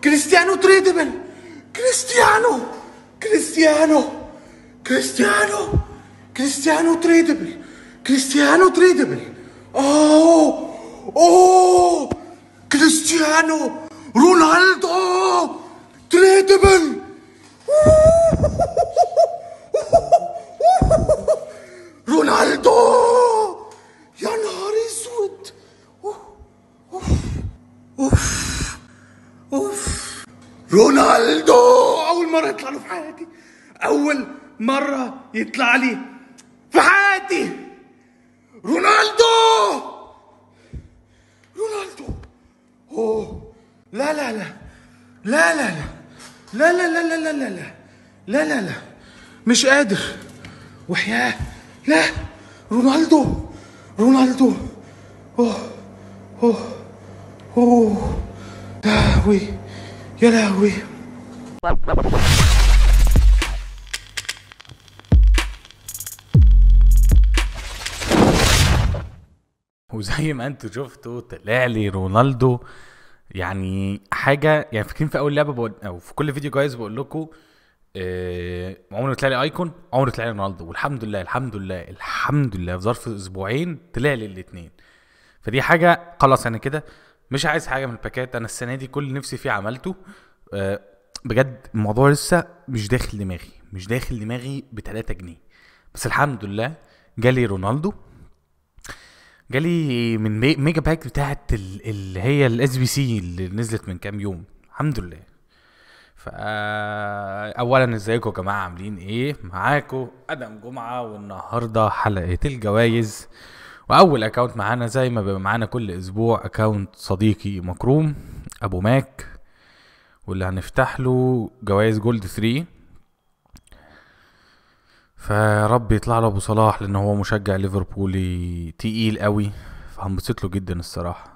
كريستيانو تريدبل كريستيانو كريستيانو كريستيانو كريستيانو تريدبل كريستيانو تريدبل اوه اوه كريستيانو رونالدو تريدبل رونالدو يا نهار اسود اوف رونالدو اول مره يطلع له في حياتي اول مره يطلع لي في حياتي رونالدو رونالدو اوه لا لا لا لا لا لا لا لا لا لا لا لا لا لا لا لا مش قادر وحياه لا رونالدو رونالدو اوه اوه اوه يا لهوي يا لهوي وزي ما انتوا شفتوا طلع لي رونالدو يعني حاجه يعني فاكرين في اول لعبه بقول او في كل فيديو جايز بقول لكم آه عمره طلع لي ايكون عمره طلع لي رونالدو والحمد لله الحمد لله الحمد لله في ظرف اسبوعين طلع لي الاثنين فدي حاجه خلاص انا كده مش عايز حاجه من الباكات انا السنه دي كل اللي نفسي فيه عملته آه بجد الموضوع لسه مش داخل دماغي مش داخل دماغي ب 3 جنيه بس الحمد لله جالي رونالدو جالي من مي- ميجا باك بتاعت ال- اللي هي الاس بي سي اللي نزلت من كام يوم الحمد لله فا اولا ازيكم يا جماعه عاملين ايه معاكم ادم جمعه والنهارده حلقه الجوائز واول اكونت معانا زي ما بيبقى معانا كل اسبوع اكونت صديقي مكروم ابو ماك واللي هنفتح له جوائز جولد 3 فرب يطلع له ابو صلاح لان هو مشجع ليفربولي تقيل قوي فهنبسط له جدا الصراحه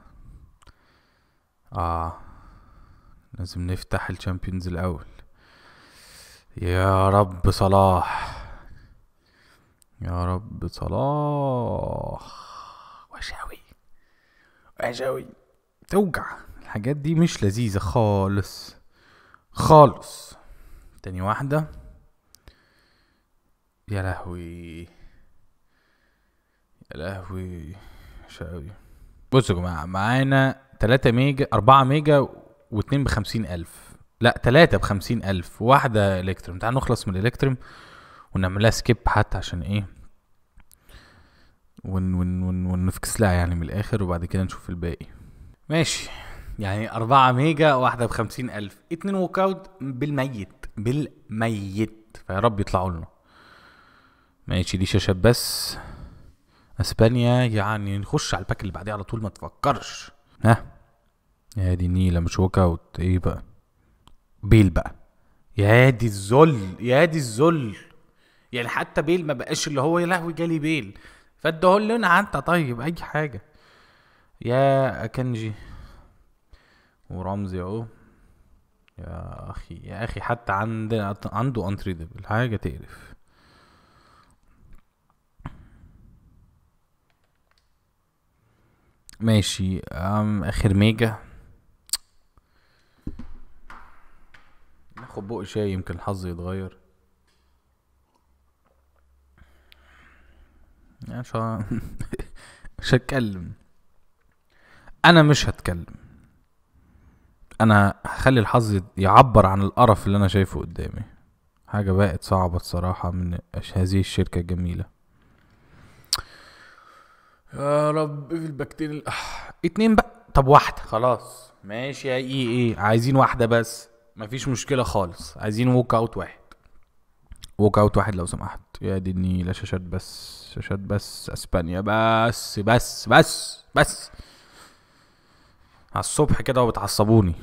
اه لازم نفتح الشامبيونز الاول يا رب صلاح يا رب صلاح وشاوي وشاوي توجع الحاجات دي مش لذيذة خالص خالص تاني واحدة يا لهوي يا لهوي شاوي بصوا يا جماعة معانا تلاتة ميجا أربعة ميجا واتنين بخمسين ألف لا تلاتة بخمسين ألف واحدة إلكترم تعال نخلص من الإلكترم ونعملها سكيب حتى عشان إيه ون ون ون ونفكس لها يعني من الآخر وبعد كده نشوف الباقي ماشي يعني أربعة ميجا واحدة بخمسين ألف اتنين ووك أوت بالميت بالميت فيا رب يطلعوا لنا ماشي دي شاشات بس اسبانيا يعني نخش على الباك اللي بعديه على طول ما تفكرش ها يا دي نيلة مش ووك اوت ايه بقى بيل بقى يا دي الذل يا دي الذل يعني حتى بيل ما بقاش اللي هو يا لهوي جالي بيل فاديه لنا حتى طيب اي حاجه يا اكنجي ورمزي اهو يا اخي يا اخي حتى عند عنده انتريدبل حاجه تقرف ماشي أم اخر ميجا ناخد بق شاي يمكن الحظ يتغير يعني مش ه- مش هتكلم انا مش هتكلم انا هخلي الحظ يعبر عن القرف اللي انا شايفه قدامي حاجة بقت صعبة الصراحة من هذه الشركة الجميلة يا رب في الباكتين ال... آه، اتنين بقى طب واحدة خلاص ماشي يا ايه ايه عايزين واحدة بس مفيش مشكلة خالص عايزين ووك اوت واحد ووك اوت واحد لو سمحت يا دي النيلة شاشات بس شاشات بس اسبانيا بس بس بس بس على الصبح كده وبتعصبوني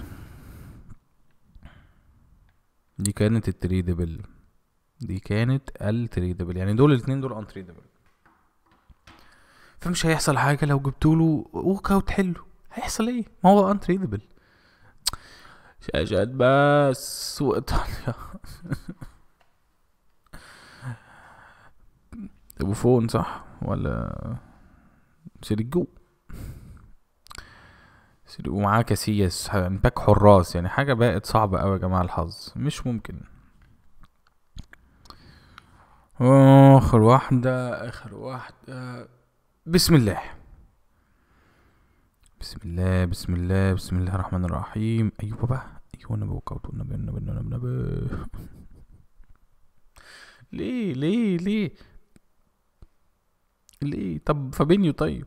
دي كانت التريدبل دي كانت التريدبل يعني دول الاتنين دول انتريدبل فمش هيحصل حاجة لو جبتوله ووك اوت حلو هيحصل ايه ما هو انتريدبل شاشات بس وايطاليا بوفون صح ولا سيريجو ومعاه كاسياس يعني باك حراس يعني حاجة بقت صعبة أوي يا جماعة الحظ مش ممكن آخر واحدة آخر واحدة بسم الله بسم الله بسم الله بسم الله الرحمن الرحيم أيوة بقى أيوة النبي وكوت النبي النبي النبي النبي ليه ليه ليه ليه طب فابينيو طيب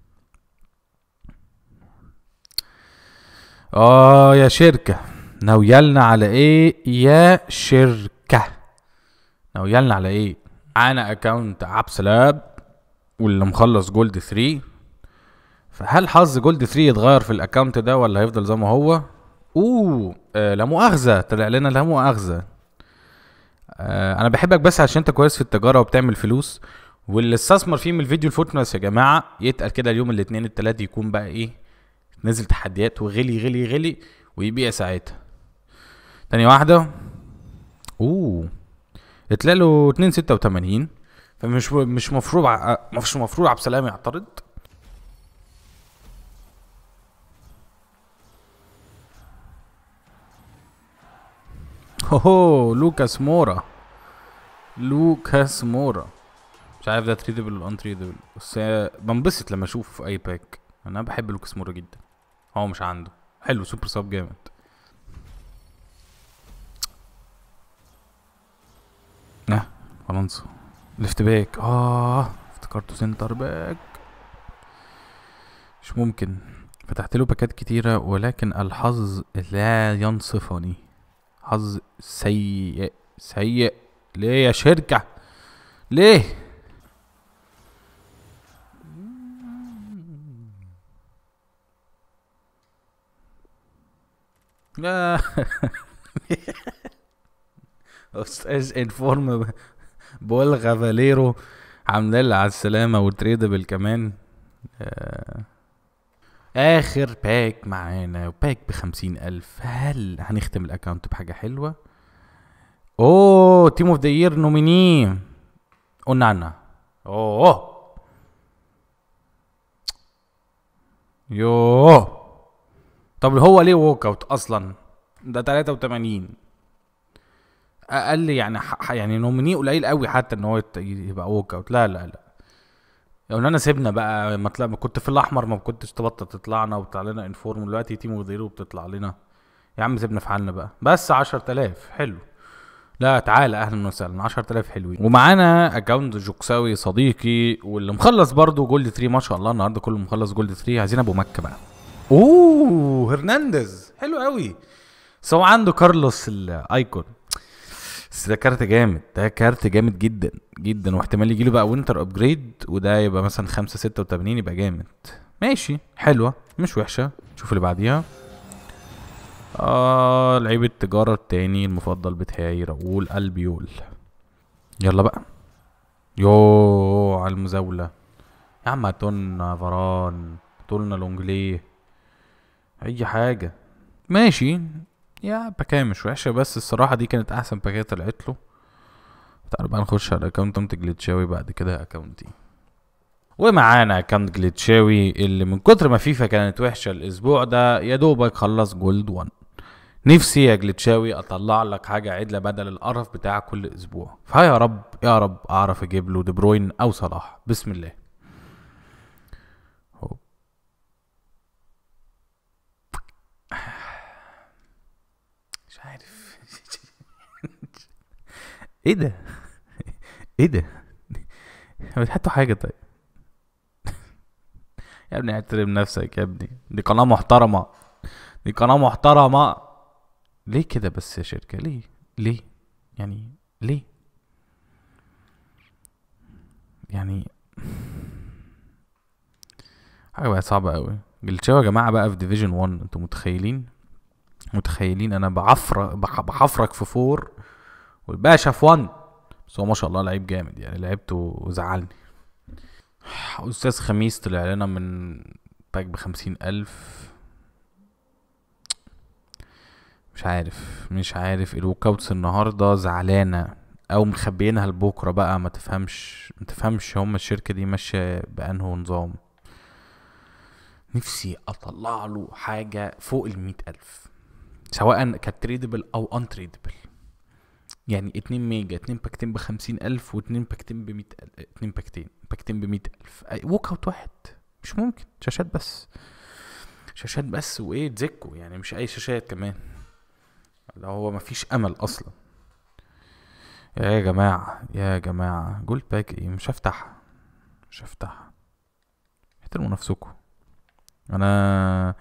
اه يا شركة ناويالنا على ايه يا شركة ناويالنا على ايه معانا اكونت عبس لاب واللي مخلص جولد 3 فهل حظ جولد 3 يتغير في الاكونت ده ولا هيفضل زي ما هو اوه آه لا مؤاخذة طلع لنا لا مؤاخذة آه انا بحبك بس عشان انت كويس في التجارة وبتعمل فلوس واللي استثمر فيه من الفيديو الفوتنس يا جماعة يتقل كده اليوم الاثنين التلات يكون بقى ايه نزل تحديات وغلي غلي غلي ويبيع ساعتها تاني واحدة اوه اتلاقي له 2 86 فمش مش مفروض ع- مش مفروض عبد السلام يعترض هوهو لوكاس مورا لوكاس مورا مش عارف ده تريدبل ولا انتريدبل بس آه، بنبسط لما اشوفه في اي باك انا بحب لوكاس مورا جدا هو مش عنده حلو سوبر ساب جامد نه فرنسا ليفت باك اه افتكرته سنتر باك مش ممكن فتحت له باكات كتيرة ولكن الحظ لا ينصفني حظ سيء سيء ليه يا شركة ليه لا استاذ انفورم بولغا فاليرو عاملين لي على السلامه وتريدبل كمان آه. اخر باك معانا باك بخمسين الف هل هنختم الاكونت بحاجه حلوه اوه تيم اوف ذا يير نوميني قلنا عنها اوه يوه طب هو ليه ووك اوت اصلا ده 83 اقل يعني ح... يعني نوميني قليل قوي حتى ان هو يت- يبقى ووك اوت لا لا لا يعني انا سيبنا بقى ما طلع ما كنت في الاحمر ما كنتش تبطل تطلعنا وبتطلع لنا انفورم دلوقتي تيم وغيره بتطلع لنا يا عم سيبنا في حالنا بقى بس 10000 حلو لا تعالى اهلا وسهلا 10000 حلوين ومعانا اكونت جوكساوي صديقي واللي مخلص برضو جولد 3 ما شاء الله النهارده كله مخلص جولد 3 عايزين ابو مكه بقى اوه هرنانديز حلو قوي بس هو عنده كارلوس الايكون بس ده كارت جامد ده كارت جامد جدا جدا واحتمال يجيله بقى وينتر ابجريد وده يبقى مثلا خمسة ستة وتمانين يبقى جامد ماشي حلوة مش وحشة شوف اللي بعديها اه لعيب التجارة التاني المفضل بتاعي راؤول البيول يلا بقى يو على المزاولة يا عم هاتولنا فاران هاتولنا لونجليه اي حاجة ماشي يا باكاية مش وحشة بس الصراحة دي كانت أحسن باكاية طلعت له تعالوا بقى نخش على اكونت جليتشاوي بعد كده اكونتي ومعانا اكونت جليتشاوي اللي من كتر ما فيفا كانت وحشة الأسبوع ده يا دوبك خلص جولد 1 نفسي يا جليتشاوي أطلع لك حاجة عدلة بدل القرف بتاع كل أسبوع فها يا رب يا رب أعرف أجيب له دي بروين أو صلاح بسم الله هوب. مش عارف ايه ده ايه ده هاتوا حاجه طيب يا ابني احترم نفسك يا ابني دي قناه محترمه دي قناه محترمه ليه كده بس يا شركه ليه ليه يعني ليه يعني حاجه بقت صعبه قوي جلتشاو يا جماعه بقى في ديفيجن 1 انتوا متخيلين متخيلين انا بعفر بح- بحفرك في فور والباشا في 1 بس هو ما شاء الله لعيب جامد يعني لعبته وزعلني استاذ خميس طلع لنا من باك بخمسين الف مش عارف مش عارف الوك اوتس النهارده زعلانه او مخبيينها لبكره بقى ما تفهمش ما تفهمش هم الشركه دي ماشيه بانه نظام نفسي اطلع له حاجه فوق ال ألف سواء كانت تريدبل او ان تريدبل يعني 2 ميجا 2 باكتين ب ألف و2 باكتين ب 100 2 باكتين باكتين ب ألف ووك اوت واحد مش ممكن شاشات بس شاشات بس وايه تزكوا يعني مش اي شاشات كمان اللي هو مفيش امل اصلا يا جماعة يا جماعة جولد باك ايه مش هفتح مش هفتح احترموا نفسكم انا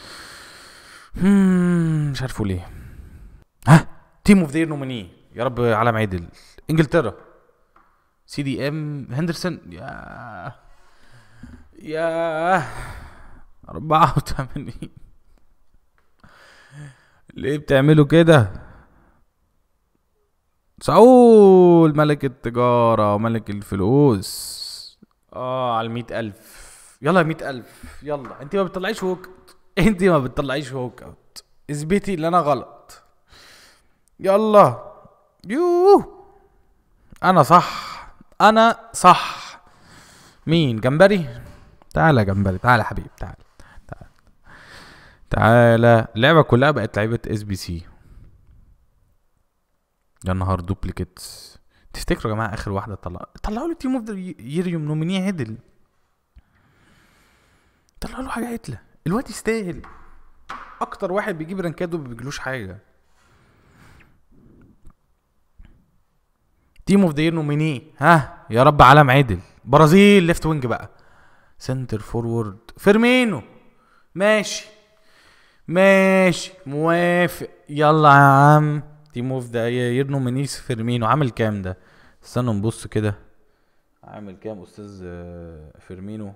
هم، مش عارف ليه ها تيم اوف ذير نوميني يا رب علم عدل انجلترا سي دي ام هندرسون يا يا أربعة وتمانين ليه بتعملوا كده سعول ملك التجارة وملك الفلوس اه على المية ألف يلا يا مية ألف يلا انت ما بتطلعيش ووك انت ما بتطلعيش ووك اوت اثبتي ان انا غلط يلا يوه انا صح انا صح مين جمبري تعالى يا جمبري تعالى يا حبيبي تعالى تعالى تعالى اللعبة كلها بقت لعيبة اس بي سي يا نهار دوبليكيتس تفتكروا يا جماعة آخر واحدة طلع طلعوا له تيم اوف ذا يير نومينيه عدل طلعوا له حاجة عدلة الواد يستاهل أكتر واحد بيجيب رانكات وما بيجيلوش حاجة تيم اوف ذا يير نومينيه ها يا رب علم عدل برازيل ليفت وينج بقى سنتر فورورد فيرمينو ماشي ماشي موافق يلا يا عم تيم اوف ذا يير نومينيس فيرمينو عامل كام ده استنوا نبص كده عامل كام استاذ آه، فيرمينو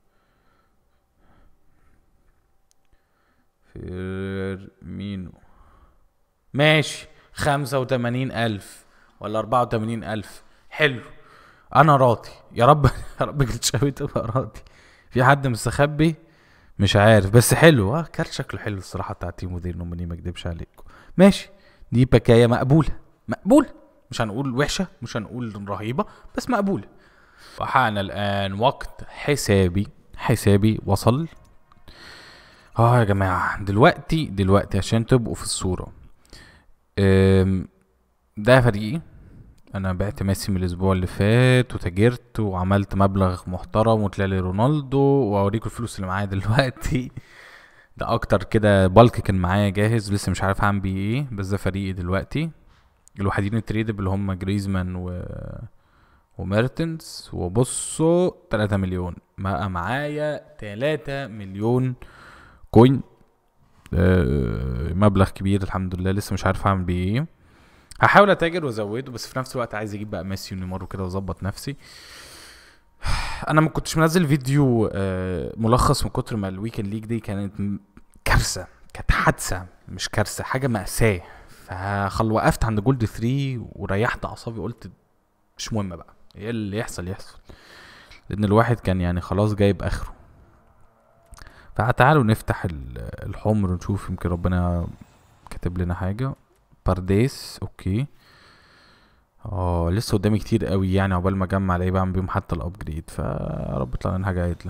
فيرمينو ماشي خمسة وتمانين ألف ولا أربعة وتمانين ألف حلو أنا راضي يا رب يا رب جلتشاوي تبقى راضي في حد مستخبي مش عارف بس حلو اه كارت شكله حلو الصراحة بتاع تيم مدير نومني ما اكدبش عليكم ماشي دي بكاية مقبولة مقبولة مش هنقول وحشة مش هنقول رهيبة بس مقبولة وحان الآن وقت حسابي حسابي وصل اه يا جماعة دلوقتي دلوقتي عشان تبقوا في الصورة أم، ده فريقي انا بعت ميسي من الاسبوع اللي فات وتاجرت وعملت مبلغ محترم وطلع لي رونالدو واوريكم الفلوس اللي معايا دلوقتي ده اكتر كده بالك كان معايا جاهز لسه مش عارف هعمل بيه ايه بس ده فريقي دلوقتي الوحيدين التريدب اللي هم جريزمان و وميرتنز وبصوا 3 مليون بقى معايا 3 مليون كوين آه، مبلغ كبير الحمد لله لسه مش عارف اعمل بيه ايه هحاول اتاجر وازوده بس في نفس الوقت عايز اجيب بقى ميسي ونيمار وكده واظبط نفسي انا ما كنتش منزل فيديو آه، ملخص من كتر ما الويكند ليج دي كانت م- كارثه كانت حادثه مش كارثه حاجه ماساه فخل وقفت عند جولد 3 وريحت اعصابي قلت مش مهم بقى ايه اللي يحصل يحصل لان الواحد كان يعني خلاص جايب اخره فتعالوا نفتح ال- الحمر ونشوف يمكن ربنا كاتب لنا حاجه بارديس اوكي اه لسه قدامي كتير قوي يعني عقبال ما اجمع لعيبه اعمل بيهم حتى الابجريد فيا رب يطلع لنا حاجه عدله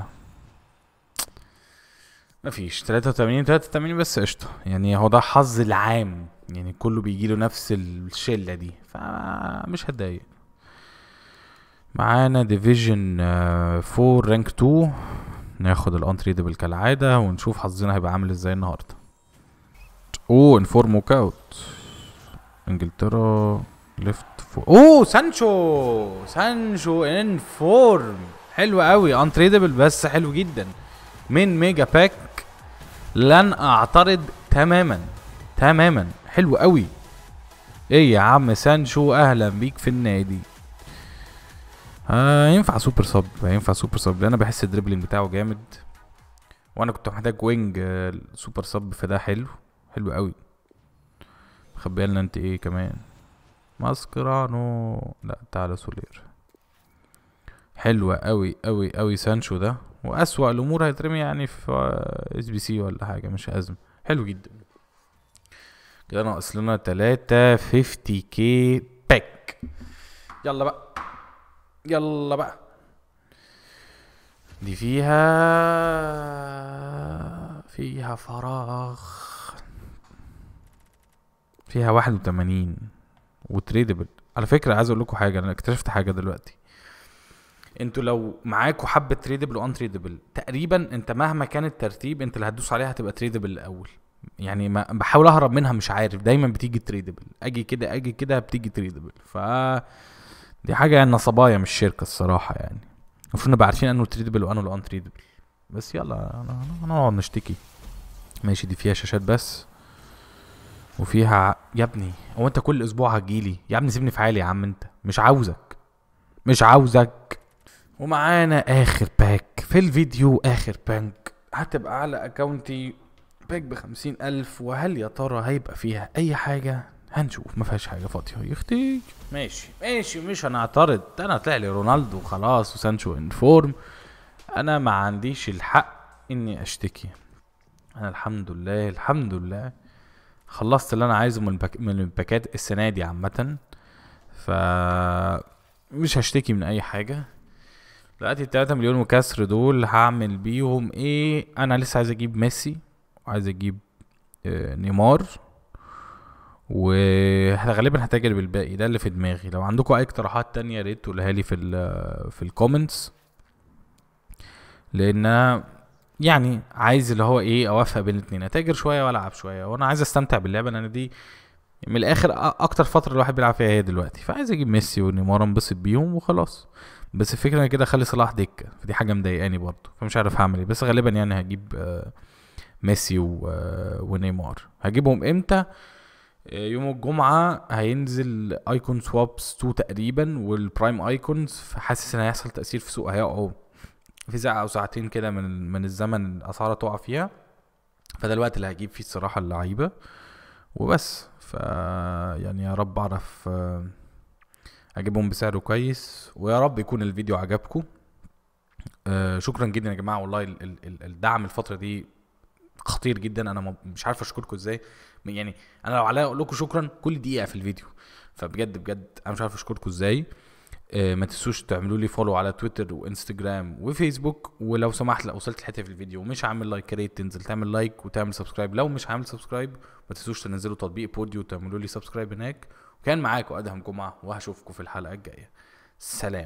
مفيش 83 83 بس قشطه يعني هو ده حظ العام يعني كله بيجي له نفس الشله دي فمش هتضايق معانا ديفيجن 4 رانك 2 ناخد الانتريدبل كالعاده ونشوف حظنا هيبقى عامل ازاي النهارده اوه انفورم ووك اوت انجلترا ليفت فور اوه سانشو سانشو ان فورم حلو قوي انتريدبل بس حلو جدا من ميجا باك لن اعترض تماما تماما حلو قوي ايه يا عم سانشو اهلا بيك في النادي آه ينفع سوبر صب ينفع سوبر صب لان انا بحس الدريبلينج بتاعه جامد وانا كنت محتاج وينج آه، سوبر صب فده حلو حلو قوي مخبيه لنا انت ايه كمان ماسكرانو لا تعالى سولير حلوة قوي قوي قوي سانشو ده واسوأ الامور هيترمي يعني في اس بي سي ولا حاجة مش ازمة حلو جدا كده ناقص لنا تلاتة 50 كي باك يلا بقى يلا بقى دي فيها فيها فراغ فيها واحد وتمانين وتريدبل على فكرة عايز اقول لكم حاجة انا اكتشفت حاجة دلوقتي انتوا لو معاكوا حبة تريدبل وان تريدبل تقريبا انت مهما كان الترتيب انت اللي هتدوس عليها هتبقى تريدبل الاول يعني ما بحاول اهرب منها مش عارف دايما بتيجي تريدبل اجي كده اجي كده بتيجي تريدبل ف دي حاجة يعني نصبايا مش شركة الصراحة يعني المفروض نبقى عارفين انه تريدبل وانه الان تريدبل بس يلا أنا- أنا- هنقعد نشتكي ماشي دي فيها شاشات بس وفيها ع- يا ابني هو انت كل اسبوع هتجيلي يا ابني سيبني في حالي يا عم انت مش عاوزك مش عاوزك ومعانا اخر باك في الفيديو اخر بانك هتبقى على اكونتي باك بخمسين الف وهل يا ترى هيبقى فيها اي حاجة هنشوف ما فيهاش حاجة فاضية يختي ماشي ماشي مش هنعترض انا طلع لي رونالدو خلاص وسانشو انفورم انا ما عنديش الحق اني اشتكي انا الحمد لله الحمد لله خلصت اللي انا عايزه من الباك من الباكات السنه دي عامه ف مش هشتكي من اي حاجه دلوقتي ال 3 مليون وكسر دول هعمل بيهم ايه انا لسه عايز اجيب ميسي وعايز اجيب آه، نيمار وغالبا هتاجر بالباقي ده اللي في دماغي لو عندكم اي اقتراحات تانية يا ريت تقولها لي في ال في الكومنتس لان أنا يعني عايز اللي هو ايه اوفق بين الاتنين اتاجر شويه والعب شويه وانا عايز استمتع باللعبه لان دي من الاخر أ- اكتر فتره الواحد بيلعب فيها هي دلوقتي فعايز اجيب ميسي ونيمار انبسط بيهم وخلاص بس الفكره ان كده اخلي صلاح دكه فدي حاجه مضايقاني برضه فمش عارف هعمل ايه بس غالبا يعني هجيب آه، ميسي و- آه، ونيمار هجيبهم امتى آه، يوم الجمعة هينزل ايكون سوابس 2 تقريبا والبرايم ايكونز فحاسس ان هيحصل تأثير في سوق هيقعوا في ساعة او ساعتين كده من من الزمن الاسعار تقع فيها فده الوقت اللي هجيب فيه الصراحة اللعيبة وبس ف يعني يا رب اعرف آه، اجيبهم بسعر كويس ويا رب يكون الفيديو عجبكم آه، شكرا جدا يا جماعة والله ال- ال- ال- الدعم الفترة دي خطير جدا انا م- مش عارف اشكركم ازاي يعني انا لو عليا اقول لكم شكرا كل دقيقه في الفيديو فبجد بجد انا مش عارف اشكركم ازاي آه، ما تنسوش تعملوا لي فولو على تويتر وانستجرام وفيسبوك ولو سمحت لو وصلت لحته في الفيديو ومش عامل لايك يا ريت تنزل تعمل لايك وتعمل سبسكرايب لو مش عامل سبسكرايب ما تنسوش تنزلوا تطبيق بوديو وتعملوا لي سبسكرايب هناك وكان معاكم ادهم جمعه وهشوفكم في الحلقه الجايه سلام